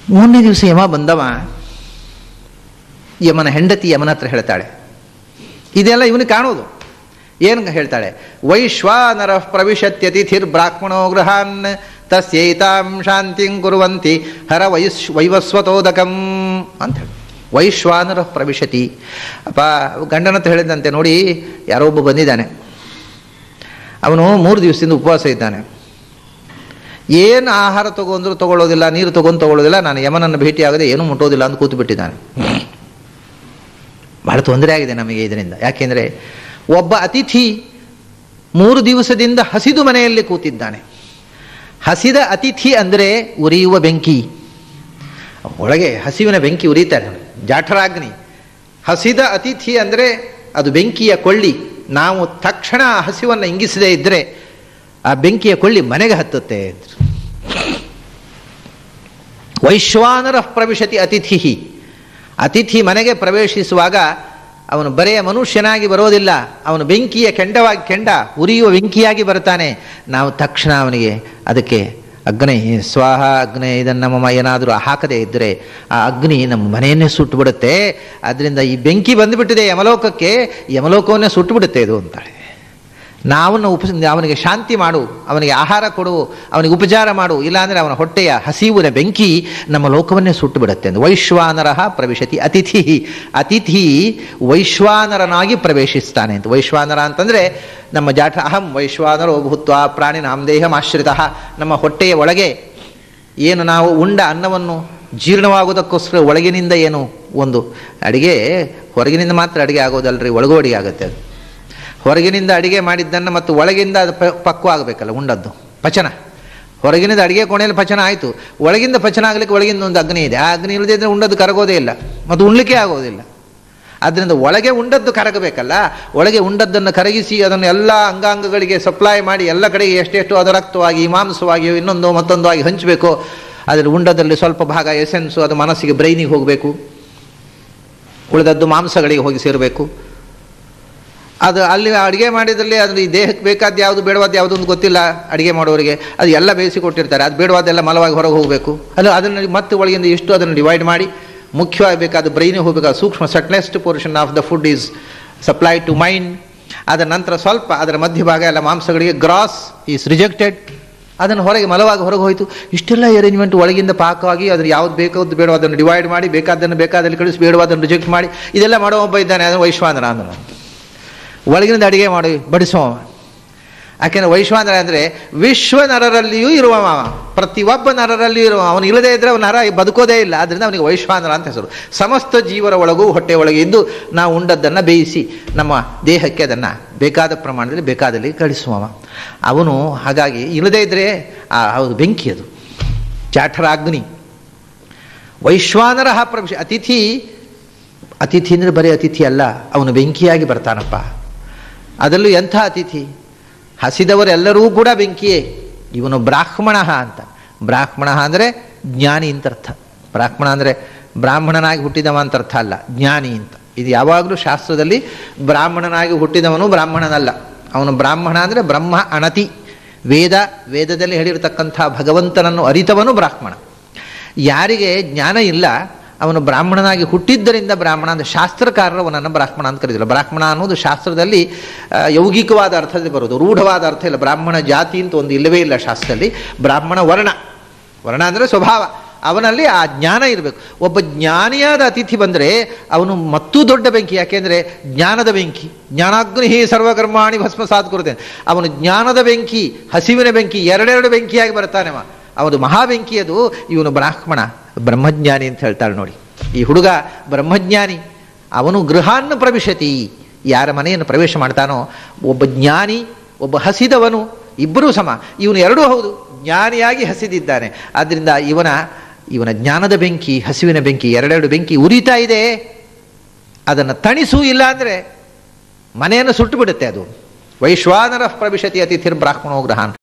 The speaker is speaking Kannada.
ಮೂರನೇ ದಿವಸ ಯಮ ಬಂದವ ಯಮನ ಹೆಂಡತಿ ಯಮನ ಹತ್ರ ಹೇಳ್ತಾಳೆ ಇದೆಲ್ಲ ಇವನಿಗೆ ಕಾಣೋದು ಏನು ಹೇಳ್ತಾಳೆ ವೈಶ್ವಾನರ ಪ್ರವಿಶತ್ಯತಿಥಿರ್ ಬ್ರಾಹ್ಮಣೋ ಗೃಹಾನ್ ತಸ್ಯೈತಾಂ ಶಾಂತಿಂ ಕುರುವಂತಿ ಹರ ವೈಶ್ ವೈವಸ್ವತೋದಕಂ ಅಂತ ಹೇಳಿ ವೈಶ್ವಾನರ ಪ್ರವಿಶತಿ ಅಪ್ಪ ಗಂಡನ ಹತ್ರ ಹೇಳಿದಂತೆ ನೋಡಿ ಯಾರೋ ಒಬ್ಬ ಬಂದಿದ್ದಾನೆ ಅವನು ಮೂರು ದಿವಸದಿಂದ ಉಪವಾಸ ಇದ್ದಾನೆ ಏನು ಆಹಾರ ತಗೊಂಡ್ರು ತಗೊಳ್ಳೋದಿಲ್ಲ ನೀರು ತಗೊಂಡು ತಗೊಳ್ಳೋದಿಲ್ಲ ನಾನು ಯಮನನ್ನು ಭೇಟಿಯಾಗದೆ ಏನೂ ಮುಟ್ಟೋದಿಲ್ಲ ಅಂತ ಕೂತು ಬಿಟ್ಟಿದ್ದಾನೆ ಬಹಳ ತೊಂದರೆ ಆಗಿದೆ ನಮಗೆ ಇದರಿಂದ ಯಾಕೆಂದರೆ ಒಬ್ಬ ಅತಿಥಿ ಮೂರು ದಿವಸದಿಂದ ಹಸಿದು ಮನೆಯಲ್ಲಿ ಕೂತಿದ್ದಾನೆ ಹಸಿದ ಅತಿಥಿ ಅಂದರೆ ಉರಿಯುವ ಬೆಂಕಿ ಒಳಗೆ ಹಸಿವಿನ ಬೆಂಕಿ ಉರಿತಾರೆ ಜಾಠರಾಗ್ನಿ ಹಸಿದ ಅತಿಥಿ ಅಂದರೆ ಅದು ಬೆಂಕಿಯ ಕೊಳ್ಳಿ ನಾವು ತಕ್ಷಣ ಆ ಹಸಿವನ್ನು ಇಂಗಿಸದೇ ಇದ್ದರೆ ಆ ಬೆಂಕಿಯ ಕೊಳ್ಳಿ ಮನೆಗೆ ಹತ್ತುತ್ತೆ ವೈಶ್ವಾನರ ಪ್ರವಿಶತಿ ಅತಿಥಿ ಅತಿಥಿ ಮನೆಗೆ ಪ್ರವೇಶಿಸುವಾಗ ಅವನು ಬರೆಯ ಮನುಷ್ಯನಾಗಿ ಬರೋದಿಲ್ಲ ಅವನು ಬೆಂಕಿಯ ಕೆಂಡವಾಗಿ ಕೆಂಡ ಉರಿಯುವ ಬೆಂಕಿಯಾಗಿ ಬರ್ತಾನೆ ನಾವು ತಕ್ಷಣ ಅವನಿಗೆ ಅದಕ್ಕೆ ಅಗ್ನಿ ಸ್ವಾಹ ಅಗ್ನಿ ಇದನ್ನು ನಮ್ಮ ಏನಾದರೂ ಹಾಕದೇ ಇದ್ದರೆ ಆ ಅಗ್ನಿ ನಮ್ಮ ಮನೆಯನ್ನೇ ಸುಟ್ಟು ಬಿಡುತ್ತೆ ಆದ್ದರಿಂದ ಈ ಬೆಂಕಿ ಬಂದುಬಿಟ್ಟಿದೆ ಯಮಲೋಕಕ್ಕೆ ಯಮಲೋಕವನ್ನೇ ಸುಟ್ಟು ಬಿಡುತ್ತೆ ಇದು ಅಂತಾಳೆ ನಾವನ್ನು ಉಪ ಅವನಿಗೆ ಶಾಂತಿ ಮಾಡು ಅವನಿಗೆ ಆಹಾರ ಕೊಡು ಅವನಿಗೆ ಉಪಚಾರ ಮಾಡು ಇಲ್ಲಾಂದರೆ ಅವನ ಹೊಟ್ಟೆಯ ಹಸಿವಿನ ಬೆಂಕಿ ನಮ್ಮ ಲೋಕವನ್ನೇ ಸುಟ್ಟು ಬಿಡುತ್ತೆ ಎಂದು ವೈಶ್ವಾನರ ಪ್ರವೇಶತಿ ಅತಿಥಿ ಅತಿಥಿ ವೈಶ್ವಾನರನಾಗಿ ಪ್ರವೇಶಿಸ್ತಾನೆ ಅಂತ ವೈಶ್ವಾನರ ಅಂತಂದರೆ ನಮ್ಮ ಜಾಠ ಅಹಂ ವೈಶ್ವಾನರೋ ಭೂತ್ವ ಪ್ರಾಣಿ ನಾಮದೇಹಮಾಶ್ರಿತ ನಮ್ಮ ಹೊಟ್ಟೆಯ ಒಳಗೆ ಏನು ನಾವು ಉಂಡ ಅನ್ನವನ್ನು ಜೀರ್ಣವಾಗೋದಕ್ಕೋಸ್ಕರ ಒಳಗಿನಿಂದ ಏನು ಒಂದು ಅಡಿಗೆ ಹೊರಗಿನಿಂದ ಮಾತ್ರ ಅಡಿಗೆ ಆಗೋದಲ್ರಿ ಒಳಗೂ ಅಡಿಗೆ ಆಗುತ್ತೆ ಅದು ಹೊರಗಿನಿಂದ ಅಡಿಗೆ ಮಾಡಿದ್ದನ್ನು ಮತ್ತು ಒಳಗಿಂದ ಅದು ಪಕ್ವ ಆಗಬೇಕಲ್ಲ ಉಂಡದ್ದು ಪಚನ ಹೊರಗಿನಿಂದ ಅಡಿಗೆ ಕೋಣೆಯಲ್ಲಿ ಪಚನ ಆಯಿತು ಒಳಗಿಂದ ಪಚನ ಆಗಲಿಕ್ಕೆ ಒಳಗಿಂದ ಒಂದು ಅಗ್ನಿ ಇದೆ ಆ ಅಗ್ನಿ ಇಲ್ಲದೇ ಇದ್ರೆ ಉಂಡದ್ದು ಕರಗೋದೇ ಇಲ್ಲ ಮತ್ತು ಉಣ್ಲಿಕ್ಕೆ ಆಗೋದಿಲ್ಲ ಆದ್ದರಿಂದ ಒಳಗೆ ಉಂಡದ್ದು ಕರಗಬೇಕಲ್ಲ ಒಳಗೆ ಉಂಡದ್ದನ್ನು ಕರಗಿಸಿ ಅದನ್ನು ಎಲ್ಲ ಅಂಗಾಂಗಗಳಿಗೆ ಸಪ್ಲೈ ಮಾಡಿ ಎಲ್ಲ ಕಡೆಗೆ ಎಷ್ಟೆಷ್ಟು ಅದು ರಕ್ತವಾಗಿ ಮಾಂಸವಾಗಿ ಇನ್ನೊಂದು ಮತ್ತೊಂದು ಆಗಿ ಹಂಚಬೇಕು ಅದರಲ್ಲಿ ಉಂಡದಲ್ಲಿ ಸ್ವಲ್ಪ ಭಾಗ ಎಸೆನ್ಸು ಅದು ಮನಸ್ಸಿಗೆ ಬ್ರೈನಿಗೆ ಹೋಗಬೇಕು ಉಳಿದದ್ದು ಮಾಂಸಗಳಿಗೆ ಹೋಗಿ ಸೇರಬೇಕು ಅದು ಅಲ್ಲಿ ಅಡುಗೆ ಮಾಡಿದಲ್ಲಿ ಅದು ಈ ದೇಹಕ್ಕೆ ಬೇಕಾದ ಯಾವುದು ಬೇಡವಾದ ಯಾವುದು ಅಂತ ಗೊತ್ತಿಲ್ಲ ಅಡುಗೆ ಮಾಡೋರಿಗೆ ಅದು ಎಲ್ಲ ಬೇಯಿಸಿ ಕೊಟ್ಟಿರ್ತಾರೆ ಅದು ಬೇಡವಾದೆಲ್ಲ ಮಲವಾಗಿ ಹೊರಗೆ ಹೋಗಬೇಕು ಅದು ಅದನ್ನು ಮತ್ತೆ ಒಳಗಿಂದ ಇಷ್ಟು ಅದನ್ನು ಡಿವೈಡ್ ಮಾಡಿ ಮುಖ್ಯವಾಗಿ ಬೇಕಾದ ಬ್ರೈನಿಗೆ ಹೋಗಬೇಕಾದ ಸೂಕ್ಷ್ಮ subtlest portion of the food is supply to mind ಅದರ ನಂತರ ಸ್ವಲ್ಪ ಅದರ ಮಧ್ಯಭಾಗ ಎಲ್ಲ ಮಾಂಸಗಳಿಗೆ ಗ್ರಾಸ್ ಈಸ್ ರಿಜೆಕ್ಟೆಡ್ ಅದನ್ನು ಹೊರಗೆ ಮಲವಾಗಿ ಹೊರಗೆ ಹೋಯಿತು ಇಷ್ಟೆಲ್ಲ ಅರೇಂಜ್ಮೆಂಟ್ ಒಳಗಿಂದ ಪಾಕವಾಗಿ ಅದ್ರ ಯಾವ್ದು ಬೇಕಾದ್ದು ಬೇಡೋ ಅದನ್ನು ಡಿವೈಡ್ ಮಾಡಿ ಬೇಕಾದನ್ನು ಬೇಕಾದಲ್ಲಿ ಕಳಿಸಿ ಬೇಡವಾದನ್ನು ರಿಜೆಕ್ಟ್ ಮಾಡಿ ಇದೆಲ್ಲ ಮಾಡೋ ಒಬ್ಬ ಇದ್ದಾನೆ ಅದನ್ನು ವೈಶ್ವಾನರ ಅಂದನು ಒಳಗಿನಿಂದ ಅಡಿಗೆ ಮಾಡಿ ಬಡಿಸುವ ಯಾಕೆಂದ್ರೆ ವೈಶ್ವಾನರ ಅಂದರೆ ವಿಶ್ವ ನರರಲ್ಲಿಯೂ ಇರುವ ಮಾವ ಪ್ರತಿಯೊಬ್ಬ ನರರಲ್ಲಿಯೂ ಇರುವ ಅವನು ಇಲ್ಲದೇ ಇದ್ದರೆ ಅವನ ನರ ಬದುಕೋದೇ ಇಲ್ಲ ಆದ್ದರಿಂದ ಅವನಿಗೆ ವೈಶ್ವಾನರ ಅಂತ ಹೆಸರು ಸಮಸ್ತ ಜೀವರ ಒಳಗೂ ಹೊಟ್ಟೆ ಒಳಗೆ ಇದ್ದು ನಾವು ಉಂಡದ್ದನ್ನು ಬೇಯಿಸಿ ನಮ್ಮ ದೇಹಕ್ಕೆ ಅದನ್ನು ಬೇಕಾದ ಪ್ರಮಾಣದಲ್ಲಿ ಬೇಕಾದಲ್ಲಿ ಕಳಿಸುವವ ಅವನು ಹಾಗಾಗಿ ಇಲ್ಲದೇ ಇದ್ದರೆ ಆ ಹೌದು ಬೆಂಕಿ ಅದು ಜಾಠರಾಗ್ನಿ ವೈಶ್ವಾನರ ಪ್ರವೇಶ ಅತಿಥಿ ಅತಿಥಿ ಅಂದರೆ ಬರೀ ಅತಿಥಿ ಅಲ್ಲ ಅವನು ಬೆಂಕಿಯಾಗಿ ಬರ್ತಾನಪ್ಪ ಅದರಲ್ಲೂ ಎಂಥ ಅತಿಥಿ ಹಸಿದವರೆಲ್ಲರೂ ಕೂಡ ಬೆಂಕಿಯೇ ಇವನು ಬ್ರಾಹ್ಮಣ ಅಂತ ಬ್ರಾಹ್ಮಣ ಅಂದರೆ ಜ್ಞಾನಿ ಅಂತ ಅರ್ಥ ಬ್ರಾಹ್ಮಣ ಅಂದರೆ ಬ್ರಾಹ್ಮಣನಾಗಿ ಹುಟ್ಟಿದವ ಅಂತ ಅರ್ಥ ಅಲ್ಲ ಜ್ಞಾನಿ ಅಂತ ಇದು ಯಾವಾಗಲೂ ಶಾಸ್ತ್ರದಲ್ಲಿ ಬ್ರಾಹ್ಮಣನಾಗಿ ಹುಟ್ಟಿದವನು ಬ್ರಾಹ್ಮಣನಲ್ಲ ಅವನು ಬ್ರಾಹ್ಮಣ ಅಂದರೆ ಬ್ರಹ್ಮ ಅಣತಿ ವೇದ ವೇದದಲ್ಲಿ ಹೇಳಿರತಕ್ಕಂಥ ಭಗವಂತನನ್ನು ಅರಿತವನು ಬ್ರಾಹ್ಮಣ ಯಾರಿಗೆ ಜ್ಞಾನ ಇಲ್ಲ ಅವನು ಬ್ರಾಹ್ಮಣನಾಗಿ ಹುಟ್ಟಿದ್ದರಿಂದ ಬ್ರಾಹ್ಮಣ ಅಂದರೆ ಶಾಸ್ತ್ರಕಾರರು ಅವನನ್ನು ಬ್ರಾಹ್ಮಣ ಅಂತ ಕರೀತಿಲ್ಲ ಬ್ರಾಹ್ಮಣ ಅನ್ನೋದು ಶಾಸ್ತ್ರದಲ್ಲಿ ಯೌಗಿಕವಾದ ಅರ್ಥದಲ್ಲಿ ಬರೋದು ರೂಢವಾದ ಅರ್ಥ ಇಲ್ಲ ಬ್ರಾಹ್ಮಣ ಜಾತಿ ಅಂತ ಒಂದು ಇಲ್ಲವೇ ಇಲ್ಲ ಶಾಸ್ತ್ರದಲ್ಲಿ ಬ್ರಾಹ್ಮಣ ವರ್ಣ ವರ್ಣ ಅಂದರೆ ಸ್ವಭಾವ ಅವನಲ್ಲಿ ಆ ಜ್ಞಾನ ಇರಬೇಕು ಒಬ್ಬ ಜ್ಞಾನಿಯಾದ ಅತಿಥಿ ಬಂದರೆ ಅವನು ಮತ್ತೂ ದೊಡ್ಡ ಬೆಂಕಿ ಯಾಕೆಂದರೆ ಜ್ಞಾನದ ಬೆಂಕಿ ಜ್ಞಾನಾಗ್ನಿ ಸರ್ವಕರ್ಮಾಣಿ ಭಸ್ಮಸಾತ್ ಕೊಡುತ್ತೇನೆ ಅವನು ಜ್ಞಾನದ ಬೆಂಕಿ ಹಸಿವಿನ ಬೆಂಕಿ ಎರಡೆರಡು ಬೆಂಕಿಯಾಗಿ ಬರ್ತಾನೆವ ಅವನು ಮಹಾಬೆಂಕಿ ಅದು ಇವನು ಬ್ರಾಹ್ಮಣ ಬ್ರಹ್ಮಜ್ಞಾನಿ ಅಂತ ಹೇಳ್ತಾಳೆ ನೋಡಿ ಈ ಹುಡುಗ ಬ್ರಹ್ಮಜ್ಞಾನಿ ಅವನು ಗೃಹಾನ್ನು ಪ್ರವಿಶತಿ ಯಾರ ಮನೆಯನ್ನು ಪ್ರವೇಶ ಮಾಡ್ತಾನೋ ಒಬ್ಬ ಜ್ಞಾನಿ ಒಬ್ಬ ಹಸಿದವನು ಇಬ್ಬರೂ ಸಮ ಇವನು ಎರಡೂ ಹೌದು ಜ್ಞಾನಿಯಾಗಿ ಹಸಿದಿದ್ದಾನೆ ಆದ್ದರಿಂದ ಇವನ ಇವನ ಜ್ಞಾನದ ಬೆಂಕಿ ಹಸಿವಿನ ಬೆಂಕಿ ಎರಡೆರಡು ಬೆಂಕಿ ಉರಿತಾ ಇದೆ ಅದನ್ನು ತಣಿಸು ಇಲ್ಲ ಅಂದರೆ ಮನೆಯನ್ನು ಸುಟ್ಟು ಬಿಡುತ್ತೆ ಅದು ವೈಶ್ವಾನರ ಪ್ರವಿಶತಿ ಅತಿಥಿರ್ ಬ್ರಾಹ್ಮಣೋ ಗ್ರಹಾನ್